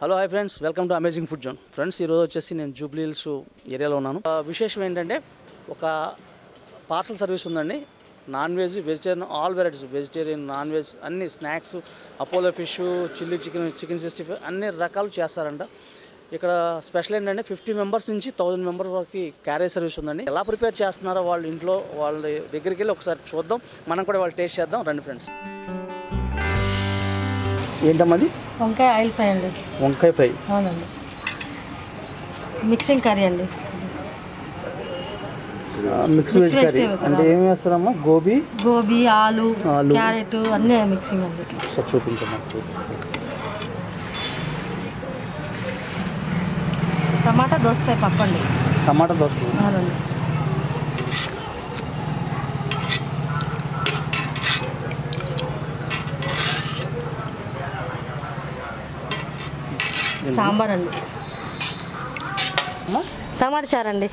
Hello hi friends welcome to amazing food zone friends ఈరోజు వచ్చేసి నేను జూబ్లీ హిల్స్ ఏరియాలో ఉన్నాను ఆ, విశేషం ఏంటంటే ఒక పార్సల్ సర్వీస్ ఉందండి non veg vegetarian all varieties vegetarian non veg అన్ని snacks Apollo fish chilli chicken chicken sixty five అన్ని రకాలు చేస్తారంట ఇక్కడ స్పెషల్ ఏంటంటే ఫిఫ్టీ మెంబర్స్ నుంచి థౌజండ్ మెంబర్స్ వరకు క్యారేజ్ సర్వీస్ ఉందండి ఎలా ప్రిపేర్ చేస్తున్నారో వాళ్ళ ఇంట్లో వాళ్ళ దగ్గరికి వెళ్ళి ఒకసారి చూద్దాం మనం కూడా వాళ్ళు టేస్ట్ చేద్దాం రండి ఫ్రెండ్స్ ఏంటమ్మా అది వంకాయ ఆయిల్ ఫ్రై అండి వంకాయ ఫ్రై అవునండి మిక్సింగ్ కర్రీ అండి మిక్స్ వెజ్ కర్రీ vegetable అంటే ఏం వేస్తారమ్మా గోబీ గోబీ ఆలు ఆలు. క్యారెట్ అన్నీ మిక్సింగ్ అండి ఒకసారి చూపించమ్మా టమాటా దోసకాయ పప్పు అండి టమాటా దోశ అవునండి సాంబార్ అండి అమ్మా టమాటా చారు అండి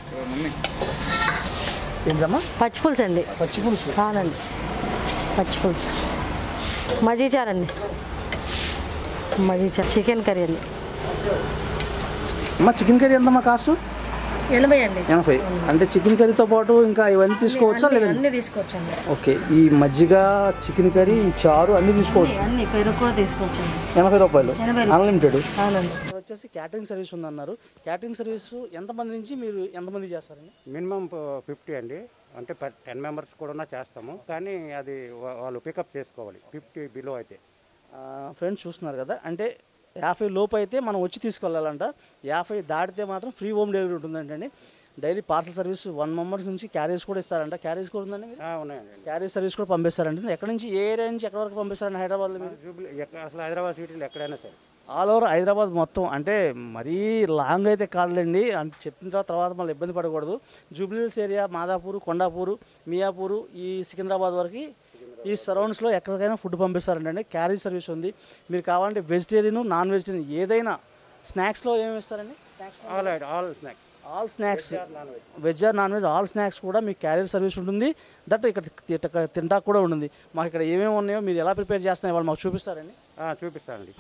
ఏంటమ్మా పచ్చి పులుసు అండి పచ్చి పులుసు అవునండి పచ్చి పులుసు మజ్జిగ చారు అండి మజ్జిగ చారు చికెన్ కర్రీ అండి అమ్మా చికెన్ కర్రీ ఎంతమ్మా కాస్ట్ ఎనభై అండి ఎనభై అంటే చికెన్ కర్రీతో పాటు ఇంకా ఇవన్నీ తీసుకోవచ్చా అన్ని- లేదండి అన్ని తీసుకోవచ్చండి ఓకే ఈ మజ్జిగ చికెన్ కర్రీ ఈ చారు అన్నీ తీసుకోవచ్చు అన్ని పెరుగు కూడా తీసుకోవచ్చండి ఎనభై రూపాయలు ఎనభై రూపాయలు. అన్లిమిటెడ్ అవునండి వచ్చేసి క్యాటరింగ్ సర్వీస్ ఉందన్నారు క్యాటరింగ్ సర్వీస్ ఎంతమంది నుంచి మీరు ఎంతమంది చేస్తారండి మినిమం ఫిఫ్టీ అండి అంటే టెన్ మెంబర్స్ కూడా చేస్తాము కానీ అది వా- వాళ్ళు పికప్ చేసుకోవాలి ఫిఫ్టీ బిలో అయితే ఫ్రెండ్స్ చూస్తున్నారు కదా అంటే యాభై లోపు అయితే మనం వచ్చి తీసుకెళ్ళాలంట యాభై దాటితే మాత్రం ఫ్రీ హోమ్ డెలివరీ ఉంటుందంటండి daily parcel service one members నుంచి క్యారేజ్ కూడా ఇస్తారంట క్యారేజ్ కూడా ఉందండి మీరు ఆ, ఉన్నాయండి క్యారేజ్ సర్వీస్ కూడా పంపిస్తారంట ఎక్కడి నుంచి ఏ ఏరియా నుంచి ఎక్కడి వరకు పంపిస్తారండి హైదరాబాద్లో మీరు జూబ్లీ ఎక్క- అసలు హైదరాబాద్ సిటీలో ఎక్కడైనా సరే ఆల్ ఓవర్ హైదరాబాద్ మొత్తం అంటే మరీ లాంగ్ అయితే కాదులేండి అని చెప్పిన తర్వాత తర్వాత మళ్ళీ ఇబ్బంది పడకూడదు జూబ్లీహిల్స్ ఏరియా మాదాపూర్ కొండాపూర్ మియాపూర్ ఈ సికింద్రాబాద్ వరకు ఈ సరౌండ్స్లో ఎక్కడికైనా ఫుడ్ పంపిస్తారండి క్యారేజ్ సర్వీస్ ఉంది మీరు కావాలంటే వెజిటేరియన్ నాన్ వెజిటేరియన్ ఏదైనా స్నాక్స్లో ఏమి ఇస్తారండి snacks all all snacks all snacks veg or non veg all snacks కూడా మీకు క్యారియర్ సర్వీస్ ఉంటుంది దట్ ఇక్కడ తింటా తింటాకు కూడా ఉంటుంది మాకు ఇక్కడ ఏమేమి ఉన్నాయో మీరు ఎలా ప్రిపేర్ చేస్తున్నాయో వాళ్ళు మాకు చూపిస్తారండి చూపిస్తానండి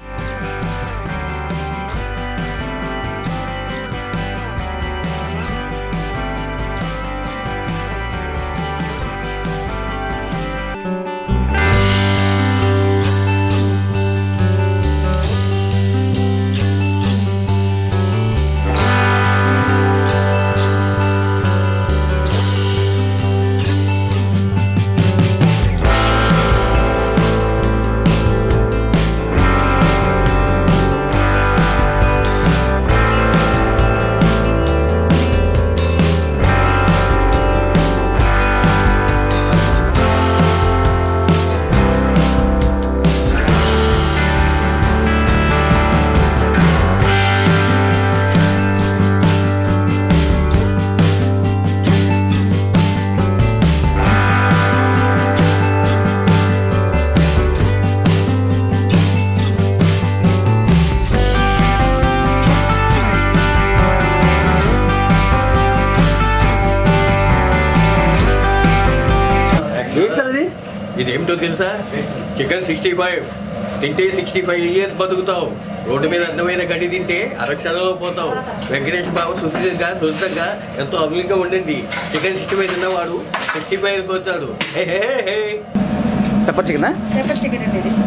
ఏంటి సార్ ఇది ఇది ఏమిటో తెలుసా చికెన్ సిక్స్టీ ఫైవ్ తింటే సిక్స్టీ ఫైవ్ ఇయర్స్ బతుకుతావు రోడ్డు మీద అందమైన గడ్డి తింటే అరక్షణలో పోతావు వెంకటేష్ బాబు సుశీలంగా సొంతంగా ఎంతో అభివృద్ధిగా ఉండింది చికెన్ సిక్స్టీ ఫైవ్ తిన్నవాడు సిక్స్టీ ఫైవ్ పోతాడు hey hey hey hey pepper చికెనా పేపర్ చికెన్ అండి ఇది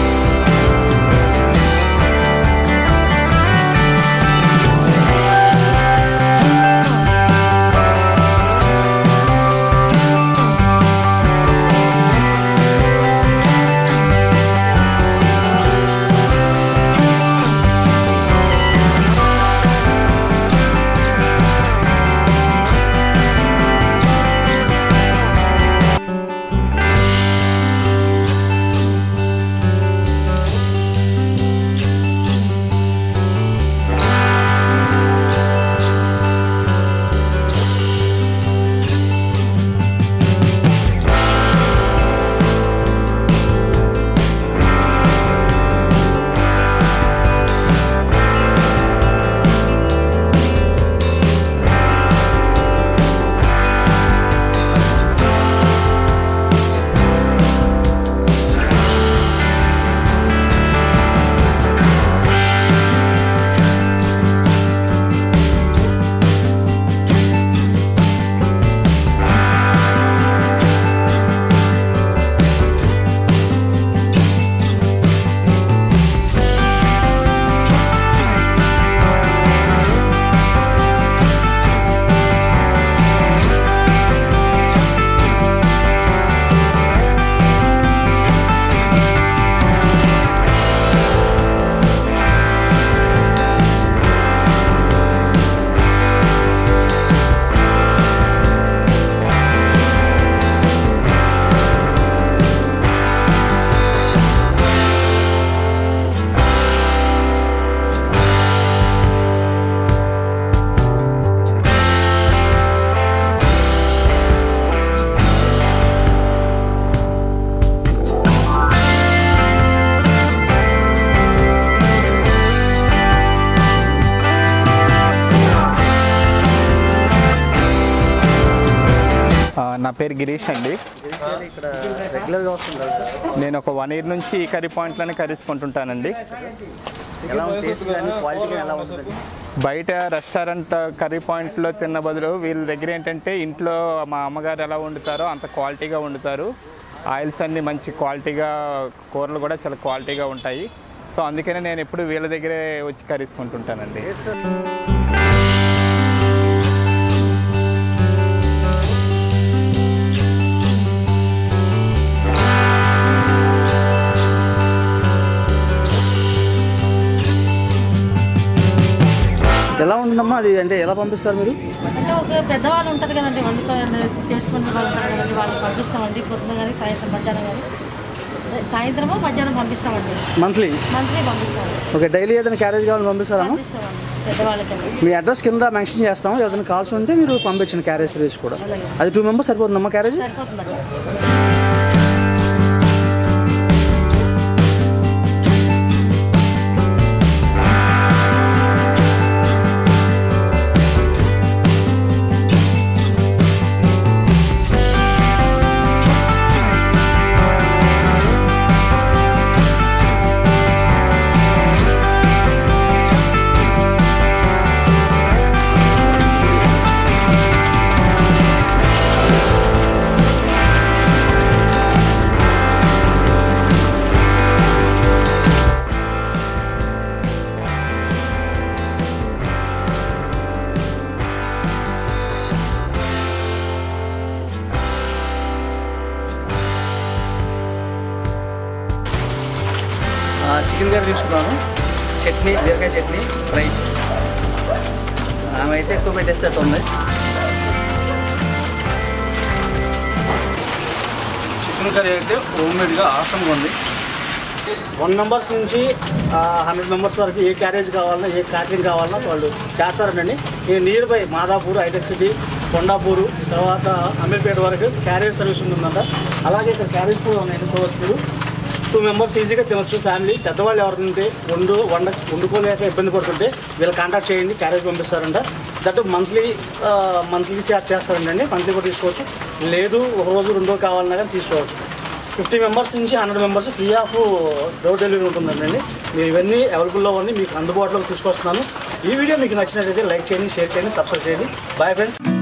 Thank పేరు గిరీష్ అండి ఇక్కడ రెగ్యులర్గా వస్తుంది కదా సార్ నేను ఒక వన్ ఇయర్ నుంచి ఈ కర్రీ పాయింట్లోనే కర్రీస్ కొంటుంటానండి ఎలా ఉంది టేస్ట్ కానీ క్వాలిటీ కానీ ఎలా ఉంటుంది బయట రెస్టారెంట్ కర్రీ పాయింట్లో తిన్న బదులు వీళ్ళ దగ్గర ఏంటంటే ఇంట్లో మా అమ్మగారు ఎలా వండుతారో అంత క్వాలిటీగా వండుతారు ఆయిల్స్ అన్నీ మంచి క్వాలిటీగా కూరలు కూడా చాలా క్వాలిటీగా ఉంటాయి సో అందుకనే నేను ఎప్పుడు వీళ్ళ దగ్గరే వచ్చి కర్రీస్ కొంటుంటానండి ఎలా ఉంటుందమ్మా అది అంటే ఎలా పంపిస్తారు మీరు అంటే ఒక పెద్దవాళ్ళు ఉంటారు కదండి వండుకో చేసుకునే వాళ్ళు ఉంటారు కదండి వాళ్ళకి పంపిస్తామండి పొద్దున కానీ సాయంత్రం మధ్యాహ్నం కానీ సాయంత్రమో మధ్యాహ్నం పంపిస్తామండి మంత్లీ మంత్లీ పంపిస్తామండి ఓకే డైలీ ఏదైనా క్యారేజ్ కావాలని పంపిస్తారమ్మా పంపిస్తామండి పెద్దవాళ్ళకండి మీ అడ్రస్ కింద మెన్షన్ చేస్తాము ఏదైనా కాల్స్ ఉంటే మీరు పంపించండి క్యారేజ్ సర్వీస్ కూడా అది టూ మెంబర్స్ సరిపోతుందమ్మా క్యారేజ్ సరిపోతుందండి చికెన్ కర్రీ తీసుకున్నాను చట్నీ బీరకాయ చట్నీ ఫ్రై ఆమె అయితే ఎక్కువ పెట్టేస్తే ఉంది చికెన్ కర్రీ అయితే హోమ్మేడ్గా ఆసంగా ఉంది వన్ మెంబర్స్ నుంచి హండ్రెడ్ మెంబర్స్ వరకు ఏ క్యారేజ్ కావాలన్నా ఏ క్యాటరింగ్ కావాలన్నా వాళ్ళు చేస్తారండి ఈ nearby Madhapur hitech city Kondapur తర్వాత అమీర్పేట వరకు క్యారేజ్ సర్వీస్ ఉంటుందంట అలాగే ఇక్కడ క్యారేజ్ కూడా ఉన్నాయి చూడవచ్చు మీరు టూ మెంబర్స్ ఈజీగా తినొచ్చు ఫ్యామిలీ పెద్దవాళ్ళు ఎవరు ఉంటే వండు వండ వండుకోలేక ఇబ్బంది పడుతుంటే వీళ్ళు కాంటాక్ట్ చేయండి క్యారేజ్ పంపిస్తారంట దట్ మంత్లీ మంత్లీ చార్జ్ చేస్తారండి మంత్లీ కూడా తీసుకోవచ్చు లేదు ఒక రోజు రెండు రోజు కావాలన్నా కానీ తీసుకోవచ్చు ఫిఫ్టీ మెంబర్స్ నుంచి hundred members free of door delivery ఉంటుందండి మీరు ఇవన్నీ అవైలబుల్లో ఉంది మీకు అందుబాటులోకి తీసుకొస్తున్నాను ఈ వీడియో మీకు నచ్చినట్లయితే లైక్ చేయండి షేర్ చేయండి సబ్స్క్రైబ్ చేయండి బాయ్ ఫ్రెండ్స్